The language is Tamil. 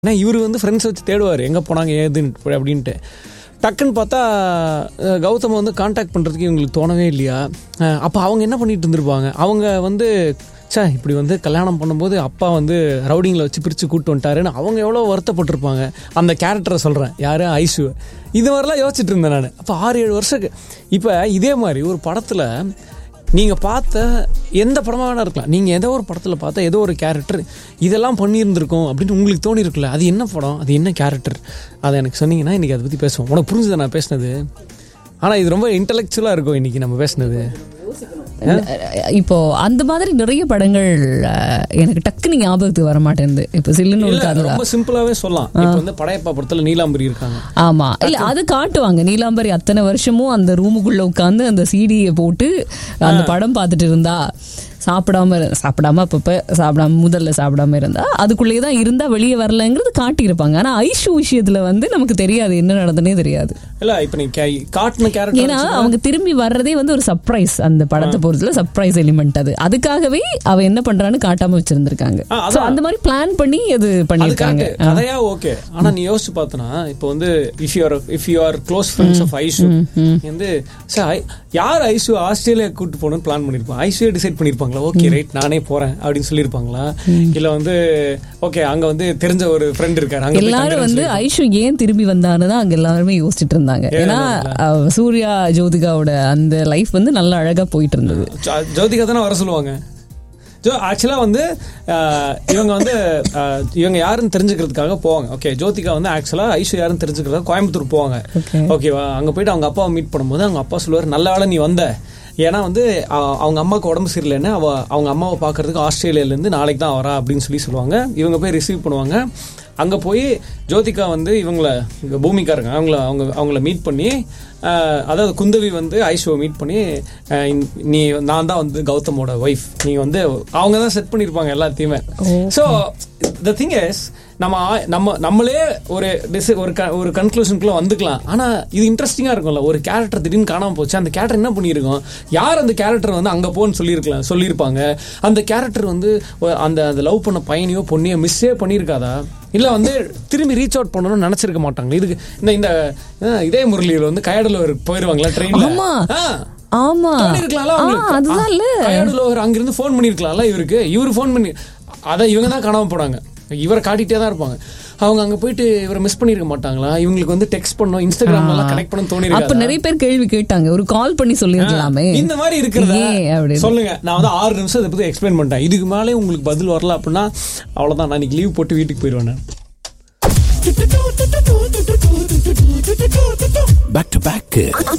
ஏன்னா இவர் வந்து ஃப்ரெண்ட்ஸ் வச்சு தேடுவார் எங்கே போனாங்க ஏதுன்னு அப்படின்ட்டு டக்குன்னு பார்த்தா அஹ், கௌதம் வந்து காண்டாக்ட் பண்ணுறதுக்கு இவங்களுக்கு தோணவே இல்லையா அஹ், அப்போ அவங்க என்ன பண்ணிட்டு இருந்திருப்பாங்க அவங்க வந்து ச்சே இப்படி வந்து கல்யாணம் பண்ணும்போது அப்பா வந்து ரவுடிங்கில் வச்சு பிரித்து கூப்பிட்டு வந்துட்டாருன்னு அவங்க எவ்வளோ வருத்தப்பட்டிருப்பாங்க அந்த கேரக்டரை சொல்கிறேன் யார் ஐசு இது மாதிரிலாம் யோசிச்சுட்டு இருந்தேன் நான் அப்போ ஆறு ஏழு வருஷத்துக்கு இப்போ இதே மாதிரி ஒரு படத்தில் நீங்கள் பார்த்த எந்த படமாக வேணா இருக்கலாம் நீங்கள் ஏதோ ஒரு படத்தில் பார்த்த ஏதோ ஒரு கேரக்டர் இதெல்லாம் பண்ணியிருந்திருக்கோம் அப்படின்னு உங்களுக்கு தோணி இருக்குல்ல அது என்ன படம் அது என்ன கேரக்டர் அதை எனக்கு சொன்னீங்கன்னா இன்றைக்கி அதை பற்றி பேசுவோம் உனக்கு புரிஞ்சுதா நான் பேசினது ஆனால் இது ரொம்ப இன்டலெக்சுவலாக இருக்கும் இன்றைக்கி நம்ம பேசினது இப்போ அந்த மாதிரி நிறைய படங்கள் அஹ், எனக்கு டக்குன்னு ஞாபகத்துக்கு வர மாட்டேங்குது இப்போ சில்லுன்னு ஒரு இல்ல, கதை ரொம்ப சிம்பிளாகவே சொல்லலாம் இப்போ வந்து படையப்பா படத்தில் நீலாம்பரி இருக்காங்க ஆமா இல்ல அது காட்டுவாங்க நீலாம்பரி அத்தனை வருஷமும் அந்த ரூமுக்குள்ள உட்காந்து அந்த சீடியை போட்டு அந்த படம் பார்த்துட்டு இருந்தா சாப்பிடாம இரு- சாப்பிடாம அப்பப்ப சாப்பிடாம முதல்ல சாப்பிடாம இருந்தா அதுக்குள்ளேயே தான் இருந்தா வெளியே வரலங்கிறது காட்டியிருப்பாங்க ஆனா ஐஷு விஷயத்துல வந்து நமக்கு தெரியாது என்ன நடந்தனே தெரியாது இல்லை இப்போ நீ கே- காட்டின ஏன்னா கேரக்டர் அவங்க திரும்பி வர்றதே வந்து ஒரு சர்ப்ரைஸ் அந்த படத்தை பொறுத்தல சர்ப்ரைஸ் எலிமெண்ட் அது அதுக்காகவே அவ என்ன பண்றான்னு காட்டாம வச்சிருந்திருக்காங்க ஆ, அதான். So, அந்த மாதிரி பிளான் பண்ணி அது அது பண்ணிருக்காங்க கரெக்ட் கதையா ஓகே ஆனா நீ யோசிச்சு பார்த்தனா இப்போ வந்து if you are if you are close friends of Aishu வந்து சார் ஐ- யார் ஐஷு ஆஸ்திரேலியா கூட்டு போகணும்னு பிளான் பண்ணிருப்பாங்க ஐஷுவே டிசைட் பண்ணிருப்பாங்களா ஓகே ரைட் நானே போறேன் அப்படின்னு சொல்லியிருப்பாங்களா இல்ல வந்து ஓகே அங்க வந்து தெரிஞ்ச ஒரு ஃப்ரெண்ட் இருக்காரு அங்க போய் எல்லாரும் தங்குறேன்னு வந்து ஐஷு ஏன் திரும்பி வந்தான்னு தான் அங்க எல்லாருமே யோசிச்சுட்டு இருந்தாங்க ஏன்னா அஹ், சூர்யா ஜோதிகாவோட அந்த லைஃப் வந்து நல்லா அழகா போயிட்டு இருந்தது ஜோ- ஜோதிகா தானே வர சொல்லுவாங்க ஜோ ஆக்சுவலாக வந்து அஹ், இவங்க வந்து அஹ், இவங்க யாருன்னு தெரிஞ்சுக்கிறதுக்காக போவாங்க ஓகே ஜோதிகா வந்து ஆக்சுவலாக ஐஷு யாருன்னு தெரிஞ்சுக்கிறதுக்காக கோயம்புத்தூர் போவாங்க Okay. ஓகேவா அங்கே போயிட்டு அவங்க அப்பாவை மீட் பண்ணும்போது அவங்க அப்பா சொல்லுவார் நல்ல வேளை நீ வந்த ஏன்னா வந்து அ- அவங்க அம்மாவுக்கு உடம்பு சரியில்லைன்னு அவ அவங்க அம்மாவை பார்க்கறதுக்கு ஆஸ்திரேலியாலேருந்து நாளைக்கு தான் வரா அப்படின்னு சொல்லி சொல்லுவாங்க இவங்க போய் ரிசீவ் பண்ணுவாங்க அங்கே போய் ஜோதிகா வந்து இவங்கள இங்க பூமிகா இருக்காங்க அவங்கள அவங்க அவங்கள மீட் பண்ணி அஹ், அதாவது குந்தவி வந்து ஐஷுவை மீட் பண்ணி அஹ், இந்த- நீ நான் தான் வந்து கௌதமோட ஒய்ஃப் நீ வந்து அவங்க தான் செட் பண்ணியிருப்பாங்க எல்லாத்தையுமே ஸோ த திங் இஸ் நம்ம ஆ- நம்ம நம்மளே ஒரு டிஸ் ஒரு க- ஒரு கன்க்ளூஷனுக்குள்ள வந்துக்கலாம் ஆனா இது இன்ட்ரெஸ்டிங்கா இருக்கும்ல ஒரு கேரக்டர் திடீர்னு காணாம போச்சு அந்த கேரக்டர் என்ன பண்ணியிருக்கோம் யார் அந்த கேரக்டர் வந்து அங்க போன்னு சொல்லியிருக்கலாம் சொல்லியிருப்பாங்க அந்த கேரக்டர் வந்து ஒ- அந்த அந்த லவ் பண்ண பையனையோ பொண்ணையோ மிஸ்ஸே பண்ணியிருக்காதா இல்ல வந்து திரும்பி ரீச் அவுட் பண்ணணும்னு நினைச்சிருக்க மாட்டாங்க இதுக்கு இந்த இந்த அஹ், இதே முரளியில் வந்து கயடலூர் போயிருவாங்களா ட்ரெயின்ல ஆமா. ஆமா பண்ணிருக்கலாம்ல ஆ, அவங்களுக்கு. அதுதான்ல ஆ, கையாடுல ஒரு அங்கிருந்து ஃபோன் பண்ணிருக்கலாம்ல இவருக்கு இவரு ஃபோன் பண்ணி அத இவங்க தான் காணாம போனாங்க இவரை காட்டிட்டே தான் இருப்பாங்க அவங்க அங்க போயிட்டு இவரை மிஸ் பண்ணிருக்க மாட்டாங்களா இவங்களுக்கு வந்து டெக்ஸ்ட் பண்ணோம் இன்ஸ்டாகிராம்ல எல்லாம் கனெக்ட் பண்ண தோணி அப்ப நிறைய பேர் கேள்வி கேட்டாங்க ஒரு கால் பண்ணி சொல்லிருக்கலாமே இந்த மாதிரி இருக்கிறத ஏன் அப்படின்னு. சொல்லுங்க நான் வந்து ஆறு நிமிஷம் இதை பத்தி எக்ஸ்பிளைன் பண்ணிட்டேன் இதுக்கு மேலே உங்களுக்கு பதில் வரல அப்படின்னா அவ்வளவுதான் நான் இன்னைக்கு லீவ் போட்டு வீட்டுக்கு போயிடுவேன் நான். Back to back.